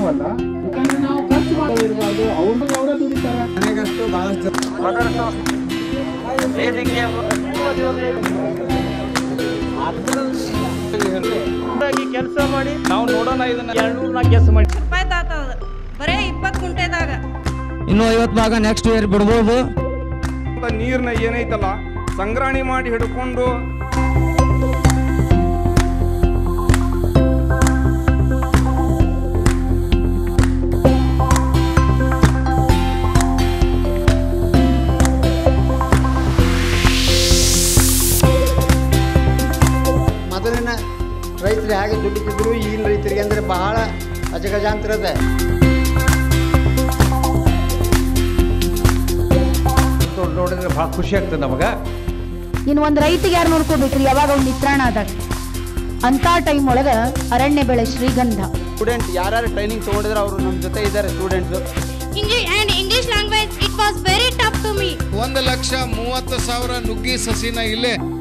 ಆಗ್ವಲ್ಲ ಯಾಕಂದ್ರೆ ನಾವು ಖರ್ಚು ಮಾಡೋದಿರ್ಬಾರ್ದು ಅವ್ರದ್ದು ಅವರೇ ದುಡಿತಾರೆ ಮನೆಗಷ್ಟು ಬಹಳಷ್ಟು ಕೆಲಸ ಮಾಡಿ ನಾವು ನೋಡೋಣ ಇದನ್ನ ಎರಡ್ನೂರ ನಾಲ್ಕು ಕೆಲಸ ಮಾಡಿ ರೂಪಾಯಿ ತಾತದ ಬರೇ ಇಪ್ಪತ್ತು ಕುಂಟೆದಾಗ ಇನ್ನು ಐವತ್ತು ಭಾಗ ನೆಕ್ಸ್ಟ್ ಇಯರ್ ಬಿಡ್ಬೋದು ನೀರ್ನ ಏನೈತಲ್ಲ ಸಂಗ್ರಹಣೆ ಮಾಡಿ ಹಿಡ್ಕೊಂಡು ಮೊದಲಿನ ರೈತರು ಹೇಗೆ ದುಡಿತಿದ್ರು ಈಗಿನ ರೈತರಿಗೆ ಅಂದರೆ ಬಹಳ ಅಜಗಜಾಂತರ ಇದೆ ನೋಡಿದ್ರೆ ಬಹಳ ಖುಷಿ ಆಗ್ತದೆ ನಮಗ ಇನ್ನು ಒಂದು ರೈತಿಗೆ ಯಾರು ನೋಡ್ಕೋಬೇಕ್ರಿ ಯಾವಾಗ ಅವ್ನು ನಿತ್ರಾಣ ಆದಾಗ ಅಂತ ಟೈಮ್ ಒಳಗ ಅರಣ್ಯ ಬೆಳೆ ಶ್ರೀಗಂಧ ಸ್ಟೂಡೆಂಟ್ ಯಾರ್ಯಾರು ಟ್ರೈನಿಂಗ್ ತೊಗೊಂಡಿದ್ರೆ ಅವರು ನಮ್ಮ ಜೊತೆ ಇದ್ದಾರೆ students English and English language it was very tough to me ಒಂದು ಲಕ್ಷ ಮೂವತ್ತು ಸಾವಿರ ನುಗ್ಗಿ ಸಸಿನ ಇಲ್ಲೇ